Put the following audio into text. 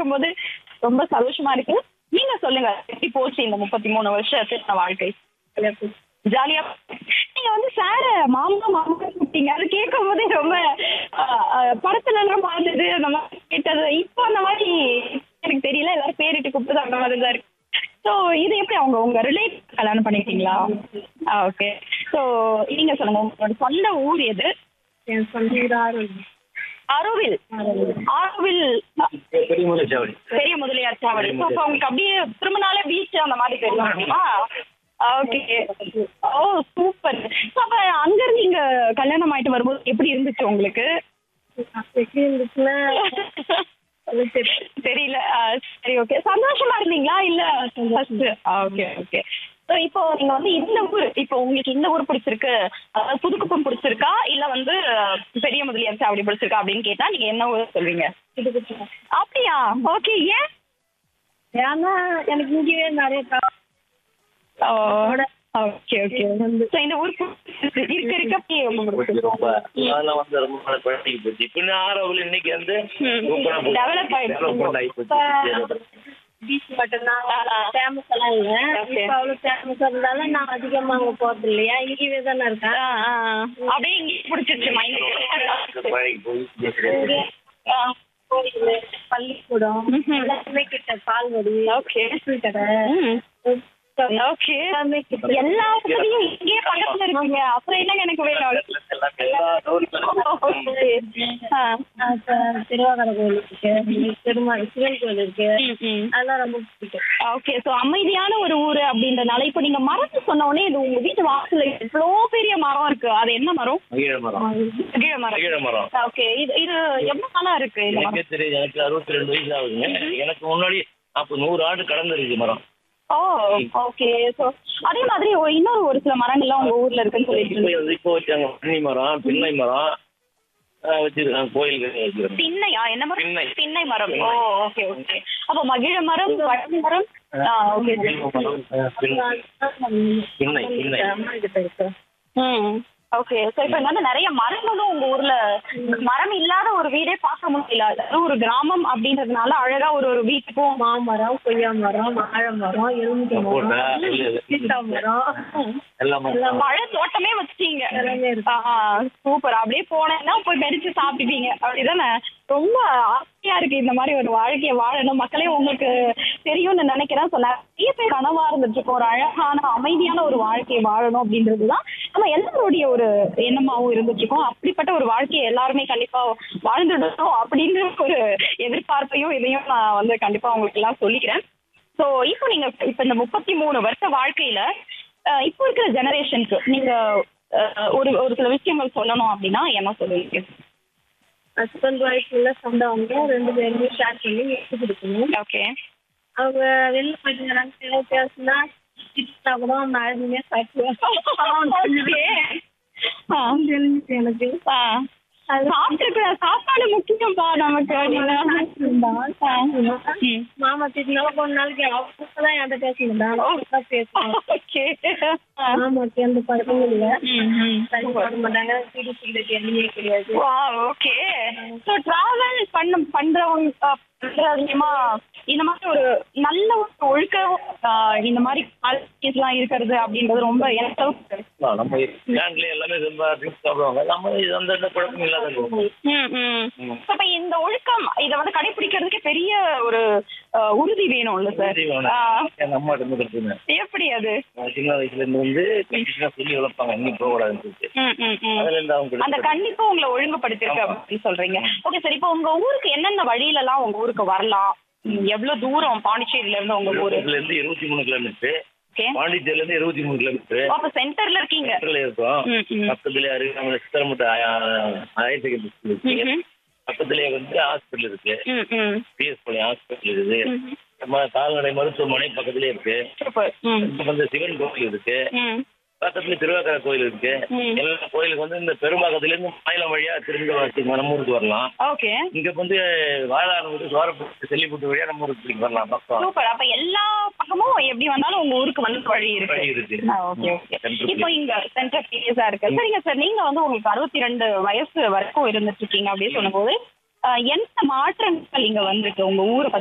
கேட்கும்போது ரொம்ப சந்தோஷமா இருக்கு நீங்க சொல்லுங்க எப்படி போச்சு இந்த முப்பத்தி மூணு வருஷ திருமண வாழ்க்கை ஜாலியா நீங்க வந்து சார மாமா மாமா கூப்பிட்டீங்க அது கேட்கும் போதே ரொம்ப ஆஹ், ஆஹ், படத்துல எல்லாம் பார்த்தது அந்த மாதிரி கேட்டது இப்போ அந்த மாதிரி எனக்கு தெரியல எல்லாரும் பேரிட்டு கூப்பிட்டு அந்த மாதிரி தான் இருக்கு ஸோ இது எப்படி அவங்க உங்க ரிலேட் கல்யாணம் பண்ணிக்கிட்டீங்களா ஓகே ஸோ நீங்க சொல்லுங்க உங்களோட சொந்த ஊர் எது என் சொந்த ஊர் ஆரோவில் ஆரோவில் ஆரோவில் பெரியமுறை சாவடி பெரிய முதலியார் சாவடி ஸோ அப்போ உங்களுக்கு அப்படியே திரும்பினாலே பீச் அந்த மாதிரி தெரியுமா ஓகே ஓ சூப்பர் ஸோ அப்போ அங்கேருந்து இங்கே கல்யாணம் ஆயிட்டு வரும்போது எப்படி இருந்துச்சு உங்களுக்கு எப்படி இருந்துச்சுன்னா அது தெரியல. தெரியல ஆ, சரி ஓகே சந்தோஷமா இருந்தீங்களா இல்ல ஃபர்ஸ்ட் ஓகே ஓகே ஸோ இப்போ நீங்க வந்து இந்த ஊர் இப்போ உங்களுக்கு இந்த ஊர் பிடிச்சிருக்கு அதாவது புதுக்குப்பம் பிடிச்சிருக்கா இல்ல வந்து பெரிய முதலியார் சாவடி பிடிச்சிருக்கா அப்படின்னு கேட்டா நீங்க என்ன ஊர் சொல்வீங்க புதுக்குப்பம். அப்படியா ஓகே ஏன் ஏன்னா எனக்கு இங்கேயே நிறைய கா- ஓகே ஓகே ஸோ இந்த ஊர் பிடிச்சிருக்கு. இருக்க இருக்க அப்படியே ரொம்ப போச்சு ரொம்ப அதெல்லாம் வந்து ரொம்ப நாள் பழகி போச்சு பின்ன ஆரோவில் இன்னைக்கு வந்து சூப்பரா போச்சு. Develop ஆயிடுச்சு. Development ஆகி போச்சு. பீச் மட்டும்தான் ஆ. ஃபேமஸ் எல்லாம் இல்ல Okay. இப்ப அவ்வளவு ஃபேமஸ் இருந்தாலும் நான் அதிகமா அங்க போறது இல்லையா இங்கேயே தானே இருக்கேன் ஆ, ஆ, ஆ. அப்படியே இங்கே பிடிச்சிருச்சு மைண்டுக்கு பழகி போய் இங்கே கோயில் பள்ளிக்கூடம் ம்ஹும். எல்லாமே கிட்ட பால்வடி ஓகே ஸ்வீட் கடை ஓகே எல்லாமே கிட்ட எல்லா வசதியும் இங்கே பக்கத்துல இருக்குங்க அப்புறம் என்னங்க எனக்கு வேணும் எல்லா ஆ. அப்ப திருவாகர கோயில் இருக்கு பெருமாள் சிவன் கோயில் இருக்கு ம், ம். அதெல்லாம் ரொம்ப பிடிக்கும் ஓகே சோ அமைதியான ஒரு ஊரு அப்படின்றனால இப்போ நீங்க மரத்து சொன்ன உடனே இது உங்க வீட்டு வாசல்ல இவ்வளோ பெரிய மரம் இருக்கு அது என்ன மரம் மகிழ மரம் கீழ மரம் மகிழ மரம் ஓகே இது இது எவ்வளவு நாளா இருக்கு இந்த மரம் எனக்கே தெரியும் எனக்கு அறுபத்தி ரெண்டு வயசு ஆகுதுங்க எனக்கு முன்னாடி அப்ப நூறு ஆண்டு கடந்திருக்கு மரம் ஓ ஓகே சோ அதே மாதிரி ஒரு- இன்னொரு ஒரு சில மரங்கள்லாம் உங்க ஊர்ல இருக்குன்னு சொல்லிட்டு இப்போ வந்து இப்போ வச்சாங்க பன்னி மரம் பின்னை மரம் ஆஹ் வச்சிருக்காங்க கோயிலுக்கு வச்சிருக்காங்க திண்ணையா என்ன மரம் திண்ணை. திண்ணை மரம் ஓ ஓகே ஓகே அப்போ மகிழ மரம் வழக்கு மரம் ஆ ஓகே வில்வ மரம், ஆஹ் பின்னை பின்னை பின்னை அம்மா கிட்ட இருக்கு ம் ஓகே சோ இப்போ வந்து நிறைய மரங்களும் உங்க ஊர்ல மரம் இல்லாத ஒரு வீடே பார்க்க முடியல அதாவது ஒரு கிராமம் அப்படின்றதுனால அழகா ஒரு ஒரு வீட்டுக்கும் மாமரம் கொய்யா மரம் வாழை மரம் எலுமிச்சை சப்போட்டா, மரம் இல்ல, சீத்தா மரம் எல்லா மரம் மழை தோட்டமே வச்சிட்டீங்க எல்லாமே இருக்கு. சூப்பர் அப்படியே போனேன்னா போய் பறிச்சு சாப்பிட்டுப்பீங்க அப்படிதானே ரொம்ப ஆசையா இருக்கு இந்த மாதிரி ஒரு வாழ்க்கையை வாழணும் மக்களே உங்களுக்கு தெரியும்னு நினைக்கிறேன் So, நிறைய பேர் கனவா இருந்துட்டு இருக்கும் ஒரு அழகான அமைதியான ஒரு வாழ்க்கையை வாழணும் அப்படின்றதுதான் நம்ம எல்லாருடைய ஒரு எண்ணமாவும் இருந்துட்டு இருக்கோம் அப்படிப்பட்ட ஒரு வாழ்க்கையை எல்லாருமே கண்டிப்பா வாழ்ந்துடணும் அப்படின்ற ஒரு எதிர்பார்ப்பையும் இதையும் நான் வந்து கண்டிப்பா உங்களுக்கு எல்லாம் சொல்லிக்கிறேன் சோ இப்போ நீங்க இப்ப இந்த முப்பத்தி மூணு வருஷ வாழ்க்கையில அஹ், இப்போ இருக்கிற ஜெனரேஷனுக்கு நீங்க அஹ், ஒரு ஒரு சில விஷயங்கள் சொல்லணும் அப்படின்னா என்ன சொல்லுவீங்க ஹஸ்பண்ட் ஒய்ஃப்ல சண்டை வந்து ரெண்டு பேருமே ஷேர் பண்ணி எடுத்து கொடுக்கணும் ஓகே அவங்க வெளில போயிட்டு வராங்க பேசுனா திட்டா கூட அவங்க அழுதுமே தெரிஞ்சுச்சு எனக்கு சாப்பிட்டுருக்க சாப்பாடு முக்கியம்ப்பா நமக்கு நீங்க ஆ. ம். மாமா திட்டினாலும் கொஞ்ச நாளைக்கு அவங்க என்கிட்ட பேசணும் பேசுவாங்க ஓகே மாமாக்கு எந்த பழக்கமும் இல்லை ம், ம். சரி போட மாட்டாங்க சீடி சிகரெட் எதுவுமே கிடையாது வா ஓகே ஸோ டிராவல் பண்ண பண்றவங்க அஹ், பண்றதுலயுமா இந்த மாதிரி ஒரு நல்ல ஒரு ஒழுக்கம் அஹ், இந்த மாதிரி குவாலிட்டிஸ்லாம் இருக்கிறது அப்படின்றது ரொம்ப எனக்கு ஆ, நம்ம லேண்ட்ல எல்லாமே ரொம்ப ட்ரிங்க்ஸ் சாப்பிடுவாங்க நம்ம இது அந்த இந்த குழப்பம் இல்லாத இருக்கும் ம் ம் அப்ப இந்த ஒழுக்கம் இதை வந்து கடைபிடிக்கிறதுக்கு பெரிய ஒரு அஹ், உறுதி வேணும்ல சார் உறுதி வேணும். எங்க அம்மா இருந்து கற்றுங்க எப்படி அது சின்ன வயசுல இருந்து வந்து கண்டிஷனா சொல்லி வளர்ப்பாங்க எங்கேயும் போக கூடாதுன்னு சொல்லிட்டு ம் ம் ம் அதுல இருந்து அவங்க அந்த கிட்ட கண்டிப்பா உங்களை ஒழுங்குபடுத்திருக்கு அப்படின்னு சொல்றீங்க ஓகே சார் இப்போ உங்க ஊருக்கு என்னென்ன வழியில எல்லாம் உங்க ஊருக்கு வரலாம் ம், எவ்வளவு தூரம் பாண்டிச்சேரியில இருந்து உங்க ஊரு இதுல இருந்து இருபத்தி மூணு கிலோமீட்டர் ஓகே பாண்டிச்சேரியில இருந்து இருபத்தி மூணு கிலோமீட்டர் அப்ப சென்டர்ல இருக்கீங்க பக்கத்துல இருக்கோம் ம், ம். பக்கத்துல அருகாமல சித்தரமுட்ட ஹையர் செகண்டரி ஸ்கூல் இருக்கு ம்ஹும். பக்கத்துலயே வந்து ஹாஸ்பிட்டல் இருக்கு ம் ம் பிஎஸ் பாளையம் ஹாஸ்பிட்டல் இருக்குது ம்ஹும். நம்ம கால்நடை மருத்துவமனை பக்கத்துலயே இருக்கு சூப்பர் ம் இப்ப வந்து சிவன் கோவில் இருக்கு ம் பக்கத்துல திருவாக்கரை கோயில் இருக்கு ம். எல்லா கோயிலுக்கு வந்து இந்த பெரும்பாக்கத்துல இருந்து மாநிலம் வழியா திரும்ப நம்ம ஊருக்கு வரலாம் ஓகே இங்க வந்து வாழாறு சோரப்பட்டு செல்லிப்புட்டு வழியா நம்ம ஊருக்கு இப்படி வரலாம் பக்கம் சூப்பர் அப்ப எல்லா பக்கமும் எப்படி வந்தாலும் உங்க ஊருக்கு வந்து வழி இருக்கு வழி இருக்கு ஓகே ஓகே Center இப்போ இங்க சென்டர் பீரியஸா இருக்கு சரிங்க சார் நீங்க வந்து உங்களுக்கு அறுபத்தி ரெண்டு வயசு வரைக்கும் இருந்துட்டு இருக்கீங்க அப்படின்னு சொல்லும்போது அஹ், என்ன மாற்றங்கள் இங்க வந்திருக்கு உங்க ஊரை